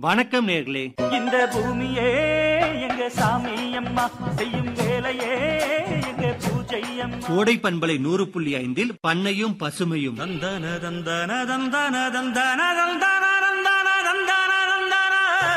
வணக்கம் நேர்களே இந்த பூமியே எங்க சாமி அம்மா செய்யும் வேலையே எங்க பூஜை அம்மா கோடை பண்பலை நூறு புள்ளி ஐந்தில் பண்ணையும் பசுமையும் தந்தன தந்தன தந்தன தந்தன தந்தன தந்தன தந்தன தந்தன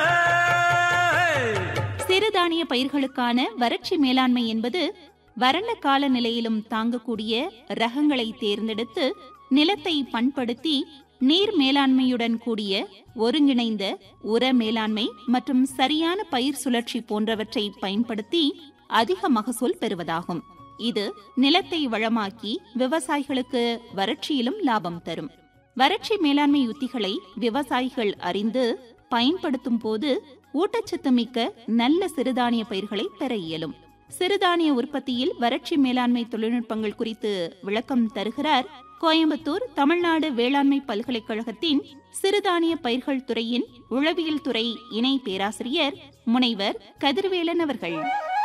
சிறுதானிய பயிர்களுக்கான வறட்சி மேலாண்மை என்பது வறண்ட காலநிலையிலும் தாங்கக்கூடிய ரகங்களை தேர்ந்தெடுத்து நிலத்தை பண்படுத்தி நீர் மேலாண்மையுடன் கூடிய ஒருங்கிணைந்த உர மேலாண்மை மற்றும் சரியான பயிர் சுழற்சி போன்றவற்றை பயன்படுத்தி அதிக மகசூல் பெறுவதாகும் இது நிலத்தை வளமாக்கி விவசாயிகளுக்கு வறட்சியிலும் லாபம் தரும் வறட்சி மேலாண்மை உத்திகளை விவசாயிகள் அறிந்து பயன்படுத்தும் போது ஊட்டச்சத்து மிக்க நல்ல சிறுதானிய பயிர்களை பெற இயலும் சிறுதானிய உற்பத்தியில் வறட்சி மேலாண்மை தொழில்நுட்பங்கள் குறித்து விளக்கம் தருகிறார் கோயம்புத்தூர் தமிழ்நாடு வேளாண்மை பல்கலைக்கழகத்தின் சிறுதானிய பயிர்கள் துறையின் உளவியல் துறை இணை பேராசிரியர் முனைவர் கதிர்வேலன் அவர்கள்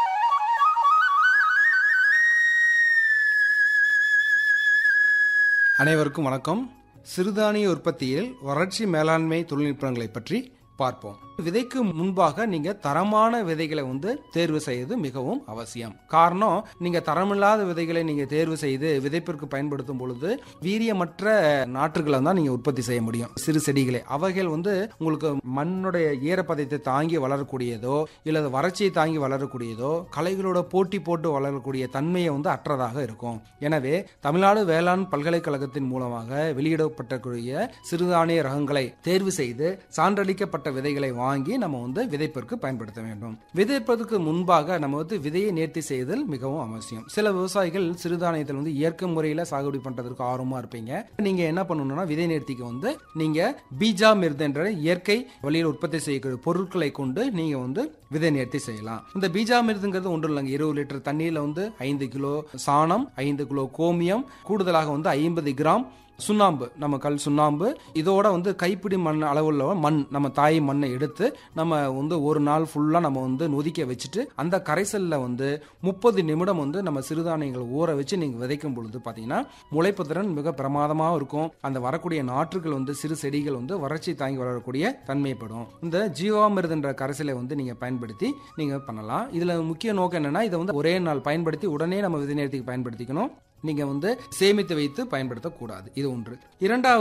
அனைவருக்கும் வணக்கம் சிறுதானிய உற்பத்தியில் வறட்சி மேலாண்மை தொழில்நுட்பங்களை பற்றி பார்ப்போம் விதைக்கு முன்பாக நீங்க தரமான விதைகளை வந்து தேர்வு செய்வது மிகவும் அவசியம் காரணம் நீங்க தரமில்லாத விதைகளை நீங்க தேர்வு செய்து விதைப்பிற்கு பயன்படுத்தும் பொழுது வீரியமற்ற நாற்றுகளை தான் நீங்க உற்பத்தி செய்ய முடியும் சிறு செடிகளை அவைகள் வந்து உங்களுக்கு மண்ணுடைய ஈரப்பதத்தை தாங்கி வளரக்கூடியதோ இல்லது வறட்சியை தாங்கி வளரக்கூடியதோ கலைகளோட போட்டி போட்டு வளரக்கூடிய தன்மையை வந்து அற்றதாக இருக்கும் எனவே தமிழ்நாடு வேளாண் பல்கலைக்கழகத்தின் மூலமாக வெளியிடப்பட்டக்கூடிய சிறுதானிய ரகங்களை தேர்வு செய்து சான்றளிக்கப்பட்ட விதைகளை வாங்கி நம்ம வந்து விதைப்பிற்கு பயன்படுத்த வேண்டும் விதைப்பதற்கு முன்பாக நம்ம வந்து விதையை நேர்த்தி செய்தல் மிகவும் அவசியம் சில விவசாயிகள் சிறுதானியத்தில் வந்து இயற்கை முறையில் சாகுபடி பண்றதுக்கு ஆர்வமா இருப்பீங்க நீங்க என்ன பண்ணணும்னா விதை நேர்த்திக்கு வந்து நீங்க பீஜா மிருது என்ற இயற்கை வழியில் உற்பத்தி செய்யக்கூடிய பொருட்களை கொண்டு நீங்க வந்து விதை நேர்த்தி செய்யலாம் இந்த பீஜா மிருதுங்கிறது ஒன்றும் இல்லைங்க இருபது லிட்டர் தண்ணியில வந்து ஐந்து கிலோ சாணம் ஐந்து கிலோ கோமியம் கூடுதலாக வந்து ஐம்பது கிராம் சுண்ணாம்பு நம்ம கல் சுண்ணாம்பு இதோட வந்து கைப்பிடி மண் அளவுள்ள மண் நம்ம தாய் மண்ணை எடுத்து நம்ம வந்து ஒரு நாள் ஃபுல்லாக நம்ம வந்து நொதிக்க வச்சுட்டு அந்த கரைசலில் வந்து முப்பது நிமிடம் வந்து நம்ம சிறுதானியங்களை ஊற வச்சு நீங்கள் விதைக்கும் பொழுது பார்த்தீங்கன்னா முளைப்பு திறன் மிக பிரமாதமாக இருக்கும் அந்த வரக்கூடிய நாற்றுகள் வந்து சிறு செடிகள் வந்து வறட்சி தாங்கி வளரக்கூடிய தன்மைப்படும் இந்த ஜீவாமிருதுன்ற கரைசலை வந்து நீங்கள் பயன்படுத்தி நீங்கள் பண்ணலாம் இதில் முக்கிய நோக்கம் என்னன்னா இதை வந்து ஒரே நாள் பயன்படுத்தி உடனே நம்ம விதை நேரத்துக்கு பயன்படுத்திக்கணும் நீங்க வந்து சேமித்து வைத்து பயன்படுத்தக்கூடாது இது ஒன்று இரண்டாவது